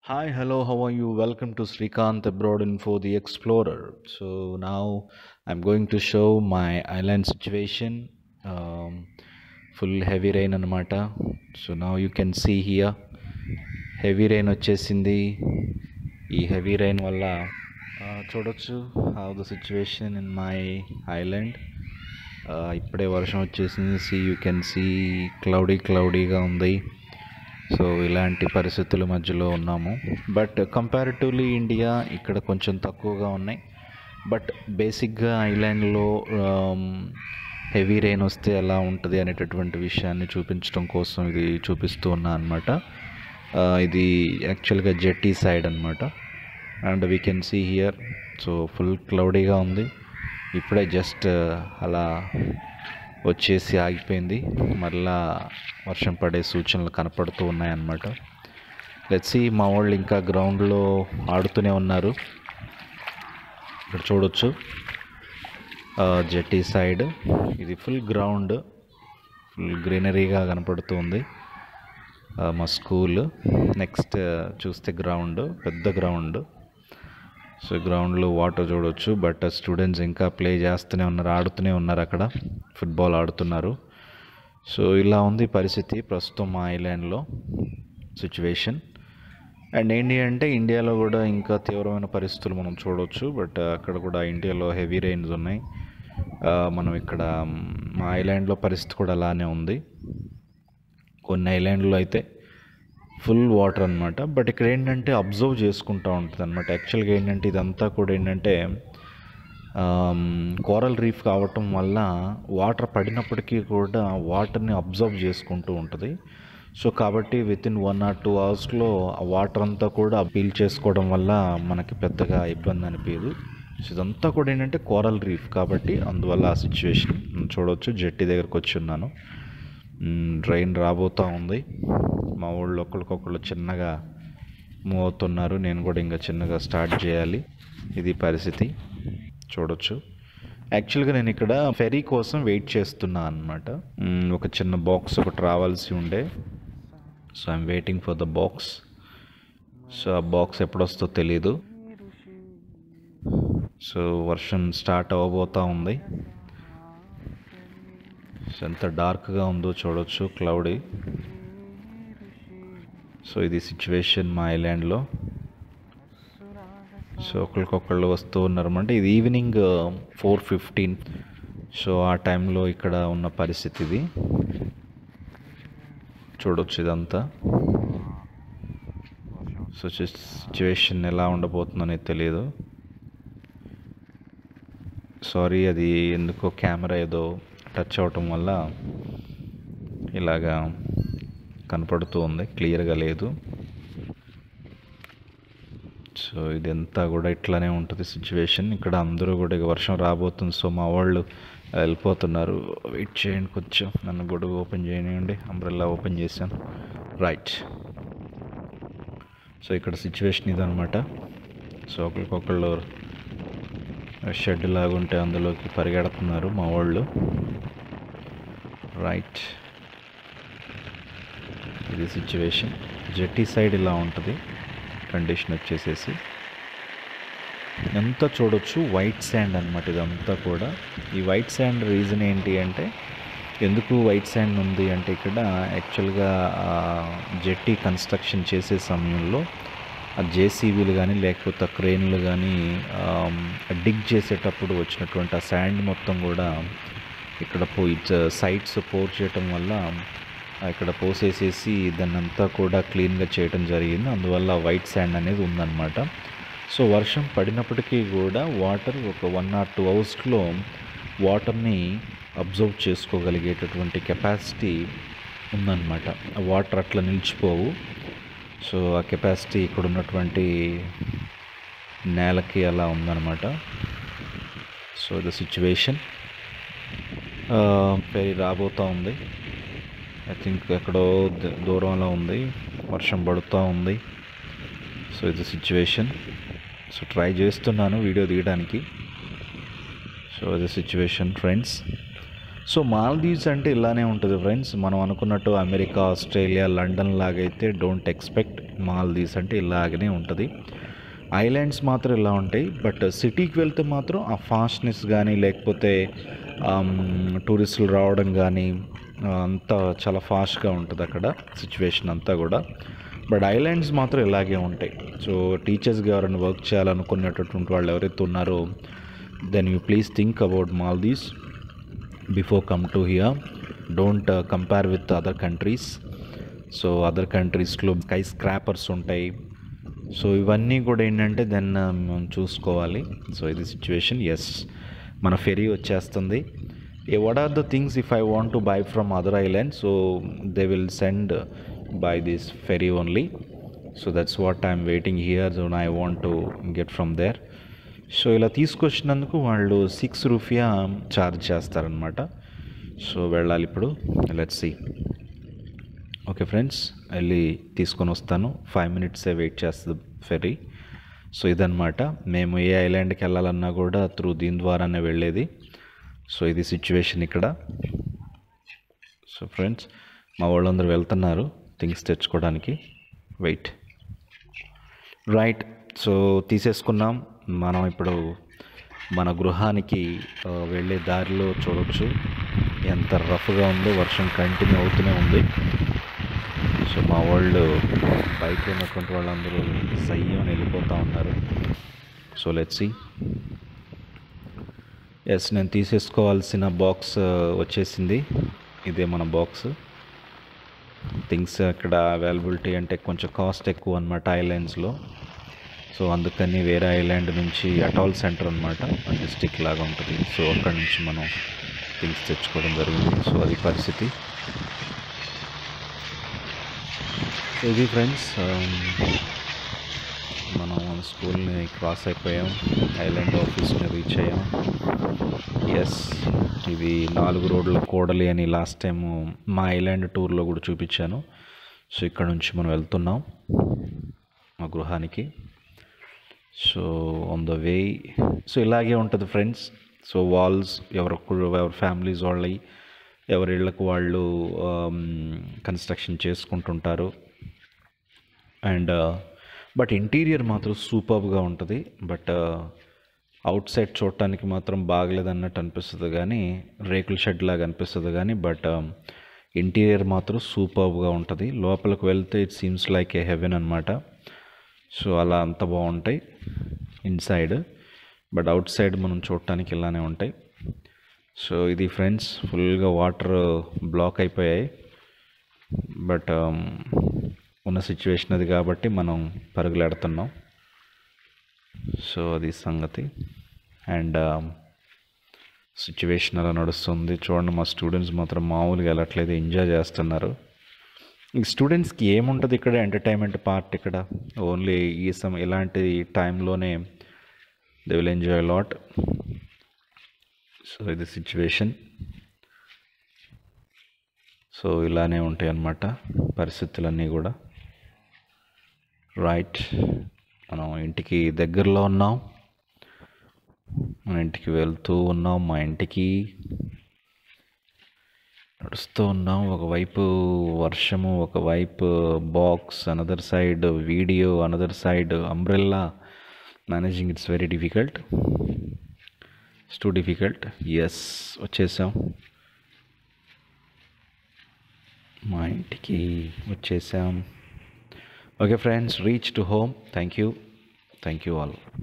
Hi, hello, how are you? Welcome to Srikanth Abroad Info the Explorer. So now I'm going to show my island situation. Um, full heavy rain అనమాట so now you can see here heavy rain వచ్చేసింది ఈ heavy rain వల్ల ఆ, చూడొచ్చు how the situation in my island ఇప్పుడే వర్షం వచ్చేసింది see you can see cloudy క్లౌడీగా ఉంది సో ఇలాంటి పరిస్థితుల మధ్యలో ఉన్నాము బట్ కంపారిటివ్లీ ఇండియా ఇక్కడ కొంచెం తక్కువగా ఉన్నాయి బట్ బేసిక్గా ఐలాండ్లో హెవీ రెయిన్ వస్తే ఎలా ఉంటుంది అనేటటువంటి విషయాన్ని చూపించడం కోసం ఇది చూపిస్తూ ఉన్నా అనమాట ఇది యాక్చువల్గా జెట్టి సైడ్ అనమాట and we can see here so full క్లౌడీగా ఉంది ఇప్పుడే జస్ట్ అలా వచ్చేసి ఆగిపోయింది మళ్ళా వర్షం పడే సూచనలు కనపడుతూ ఉన్నాయన్నమాట లెట్సి మా వాళ్ళు ఇంకా గ్రౌండ్లో ఆడుతూనే ఉన్నారు ఇక్కడ చూడొచ్చు జెట్టి సైడ్ ఇది ఫుల్ గ్రౌండ్ ఫుల్ గ్రీనరీగా కనపడుతుంది ఆ, మా స్కూల్ నెక్స్ట్ చూస్తే గ్రౌండ్ పెద్ద గ్రౌండ్ సో గ్రౌండ్లో వాటర్ చూడొచ్చు బట్ స్టూడెంట్స్ ఇంకా ప్లే చేస్తూనే ఉన్నారు ఆడుతూనే ఉన్నారు అక్కడ ఫుట్బాల్ ఆడుతున్నారు సో ఇలా ఉంది పరిస్థితి ప్రస్తుతం మా ఐలాండ్లో సిచ్యువేషన్ అండ్ ఏంటి అంటే ఇండియాలో కూడా ఇంకా తీవ్రమైన పరిస్థితులు మనం చూడవచ్చు బట్ అక్కడ కూడా ఇండియాలో హెవీ రెయిన్స్ ఉన్నాయి ఆ, మనం ఇక్కడ మ్, మా ఐలాండ్లో పరిస్థితి కూడా అలానే ఉంది కొన్ని ఐలాండ్లో అయితే ఫుల్ వాటర్ అనమాట బట్ ఇక్కడ ఏంటంటే అబ్జర్వ్ చేసుకుంటూ ఉంటుంది అనమాట యాక్చువల్గా ఏంటంటే ఇదంతా కూడా ఏంటంటే కోరల్ రీఫ్ కావటం వల్ల వాటర్ పడినప్పటికీ కూడా వాటర్ని అబ్జర్వ్ చేసుకుంటూ ఉంటుంది సో కాబట్టి with in one or two అవర్స్లో ఆ వాటర్ అంతా కూడా పీల్ చేసుకోవడం వల్ల మనకి పెద్దగా ఇబ్బంది అనిపించదు సో ఇదంతా కూడా ఏంటంటే కోరల్ రీఫ్ కాబట్టి అందువల్ల ఆ సిచ్యువేషన్ చూడవచ్చు జెట్టి దగ్గరకు వచ్చి ఉన్నాను ట్రైన్ రాబోతూ ఉంది మా ఊళ్ళో ఒకరికొకళ్ళు చిన్నగా మూవ్ అవుతున్నారు నేను కూడా ఇంకా చిన్నగా స్టార్ట్ చేయాలి ఇది పరిస్థితి చూడొచ్చు యాక్చువల్గా నేను ఇక్కడ ఫెరీ కోసం వెయిట్ చేస్తున్నా అనమాట ఒక చిన్న బాక్స్ ఒకటి రావాల్సి ఉండే so I'm waiting for the box so ఆ బాక్స్ ఎప్పుడొస్తో తెలీదు సో వర్షం స్టార్ట్ అవ్వబోతూ ఉంది సో ఎంత డార్క్గా ఉందో చూడొచ్చు క్లౌడీ సో ఇది సిచ్యువేషన్ మా ఐలాండ్లో సో ఒకరికొకళ్ళు వస్తూ ఉన్నారన్నమాట ఇది ఈవినింగ్ ఫోర్ ఫిఫ్టీన్ సో ఆ టైంలో ఇక్కడ ఉన్న పరిస్థితి ఇది చూడొచ్చు ఇదంతా సో సిచ్యువేషన్ ఎలా ఉండబోతుందో అనేది తెలియదు సారీ అది ఎందుకో కెమెరా ఏదో టచ్ అవటం వల్ల ఇలాగా కనపడుతూ ఉంది క్లియర్గా లేదు సో ఇదంతా కూడా ఇట్లానే ఉంటుంది సిచ్యువేషన్ ఇక్కడ అందరూ కూడా ఇక వర్షం రాబోతుంది సో మా వాళ్ళు వెళ్ళిపోతున్నారు వెయిట్ చేయండి కొంచెం నన్ను గొడుగు ఓపెన్ చేయనివ్వండి అంబ్రెల్లా ఓపెన్ చేశాను రైట్ సో ఇక్కడ సిచ్యువేషన్ ఇదనమాట సో ఒకరికొకళ్ళు షెడ్ లాగుంటే అందులోకి పరిగెడుతున్నారు మా వాళ్ళు రైట్ ఇది సిచ్యువేషన్ జెట్టి సైడ్ ఇలా ఉంటుంది కండిషన్ వచ్చేసేసి ఎంత చూడొచ్చు వైట్ శాండ్ అనమాట ఇదంతా కూడా ఈ వైట్ శాండ్ రీజన్ ఏంటి అంటే ఎందుకు వైట్ శాండ్ ఉంది అంటే ఇక్కడ యాక్చువల్గా జెట్టి కన్స్ట్రక్షన్ చేసే సమయంలో ఆ జేసీబీలు కానీ లేకపోతే ఆ క్రెయిన్లు కానీ డిగ్ చేసేటప్పుడు వచ్చినటువంటి ఆ శాండ్ మొత్తం కూడా ఇక్కడ పో సైట్స్ పోర్ చేయటం వల్ల ఆ ఇక్కడ పోసేసేసి దాన్ని అంతా కూడా క్లీన్గా చేయటం జరిగింది అందువల్ల వైట్ శాండ్ అనేది ఉందన్నమాట సో వర్షం పడినప్పటికీ కూడా వాటర్ ఒక వన్ ఆర్ టూ అవర్స్లో వాటర్ని అబ్జర్వ్ చేసుకోగలిగేటటువంటి కెపాసిటీ ఉందన్నమాట ఆ వాటర్ అట్లా నిలిచిపోవు సో ఆ కెపాసిటీ ఇక్కడ ఉన్నటువంటి నేలకి అలా ఉందన్నమాట సో ద సిచ్యువేషన్ పెరి రాబోతూ ఉంది ఐ థింక్ ఎక్కడో ద- దూరంలో ఉంది వర్షం పడుతూ ఉంది సో ఇది సిచ్యువేషన్ సో ట్రై చేస్తున్నాను వీడియో తీయడానికి సో ఇది సిచ్యువేషన్ ఫ్రెండ్స్ సో మాల్దీవ్స్ అంటే ఇలానే ఉంటుంది ఫ్రెండ్స్ మనం అనుకున్నట్టు అమెరికా ఆస్ట్రేలియా లండన్ లాగైతే డోంట్ ఎక్స్పెక్ట్ మాల్దీవ్స్ అంటే ఇలాగనే ఉంటుంది ఐలాండ్స్ మాత్రం ఇలా ఉంటాయి బట్ సిటీకి వెళ్తే మాత్రం ఆ ఫాస్ట్నెస్ కానీ లేకపోతే టూరిస్టులు రావడం కానీ అంతా చాలా ఫాస్ట్గా ఉంటుంది అక్కడ సిచ్యువేషన్ అంతా కూడా బట్ ఐలాండ్స్ మాత్రం ఇలాగే ఉంటాయి సో టీచర్స్గా ఎవరైనా వర్క్ చేయాలనుకునేటటువంటి వాళ్ళు ఎవరైతే ఉన్నారో then you please think about Maldives before come to here don't compare with other countries so other కంట్రీస్లో స్కై స్క్రాపర్స్ ఉంటాయి సో ఇవన్నీ కూడా ఏంటంటే దెన్ మనం చూసుకోవాలి సో ఇది సిచ్యువేషన్ ఎస్ మన ఫెరీ వచ్చేస్తుంది what are the things if I want to buy from other island so they will send by this ferry only so that's what I'm waiting here so I want to get from there so ఇలా తీసుకొచ్చినందుకు వాళ్ళు six rufiyaa charge చేస్తారనమాట so వెళ్ళాలి ఇప్పుడు let's see okay friends వెళ్ళి తీసుకొని వస్తాను five మినిట్సే వెయిట్ చేస్తుంది ఫెరీ సో ఇదన్నమాట మేము ఏ ఐలాండ్కి వెళ్ళాలన్నా కూడా త్రూ దీని ద్వారానే వెళ్ళేది సో ఇది సిచ్యువేషన్ ఇక్కడ సో ఫ్రెండ్స్ మా వాళ్ళందరూ వెళ్తున్నారు థింగ్స్ తెచ్చుకోవడానికి వెయిట్ రైట్ సో తీసేసుకున్నాం మనం ఇప్పుడు మన గృహానికి ఆ, వెళ్ళే దారిలో చూడొచ్చు ఎంత రఫ్గా ఉందో వర్షం కంటిన్యూ అవుతూనే ఉంది సో మా వాళ్ళు బైక్ ఉన్నటువంటి వాళ్ళందరూ సయ్యం వెళ్ళిపోతూ ఉన్నారు సో లెట్స్ సి ఎస్ నేను తీసేసుకోవాల్సిన బాక్స్ వచ్చేసింది ఇదే మన బాక్స్ థింగ్స్ అక్కడ అవైలబిలిటీ అంటే కొంచెం కాస్ట్ ఎక్కువ అనమాట ఐలాండ్స్లో సో అందుకని వేరే ఐలాండ్ నుంచి అటాల్ సెంటర్ అనమాట డిస్టిక్ లాగా ఉంటుంది సో అక్కడ నుంచి మనం థింగ్స్ తెచ్చుకోవడం జరిగింది సో అది పరిస్థితి సో ఇది ఫ్రెండ్స్ మనం స్కూల్ని క్రాస్ అయిపోయాం ఐలాండ్ ఆఫీస్ని రీచ్ అయ్యాం ఎస్ ఇది నాలుగు రోడ్ల కోడలి అని లాస్ట్ టైం మా ఐలాండ్ టూర్లో కూడా చూపించాను సో ఇక్కడ నుంచి మనం వెళ్తున్నాం మా గృహానికి so on the way so ఇలాగే ఉంటుంది ఫ్రెండ్స్ సో వాల్స్ ఎవరికి ఎవరి ఫ్యామిలీస్ వాళ్ళవి ఎవరి ఇళ్ళకు వాళ్ళు కన్స్ట్రక్షన్ చేసుకుంటుంటారు అండ్ బట్ ఇంటీరియర్ మాత్రం సూపర్గా ఉంటుంది బట్ అవుట్ సైడ్ చూడటానికి మాత్రం బాగలేదన్నట్టు అనిపిస్తుంది కానీ రేకుల షెడ్ లాగా అనిపిస్తుంది కానీ బట్ ఇంటీరియర్ మాత్రం సూపర్గా ఉంటుంది లోపలికి వెళ్తే it seems like a heaven అనమాట సో అలా అంత బాగుంటాయి ఇన్సైడ్ బట్ అవుట్ సైడ్ మనం చూడటానికి ఇలానే ఉంటాయి సో ఇది ఫ్రెండ్స్ ఫుల్గా వాటర్ బ్లాక్ అయిపోయాయి బట్ ఉన్న సిచ్యువేషన్ అది కాబట్టి మనం పరుగులాడుతున్నాం సో అది సంగతి అండ్ సిచ్యువేషన్ అలా నడుస్తుంది చూడండి మా స్టూడెంట్స్ మాత్రం మామూలుగా వెళ్ళట్లేదు ఎంజాయ్ చేస్తున్నారు ఈ స్టూడెంట్స్కి ఏముంటుంది ఇక్కడ ఎంటర్టైన్మెంట్ పార్ట్ ఇక్కడ ఓన్లీ ఈ సమ ఇలాంటి టైంలోనే they will enjoy lot so ఇది సిచ్యువేషన్ సో ఇలానే ఉంటాయి అన్నమాట పరిస్థితులన్నీ కూడా రైట్ మనం ఇంటికి దగ్గరలో ఉన్నాం మన ఇంటికి వెళ్తూ ఉన్నాం మా ఇంటికి నడుస్తూ ఉన్నాం ఒకవైపు వర్షము ఒకవైపు box another side video another side umbrella managing it's very difficult it's too difficult yes వచ్చేసాం మా ఇంటికి వచ్చేసాం okay friends reach to home thank you thank you all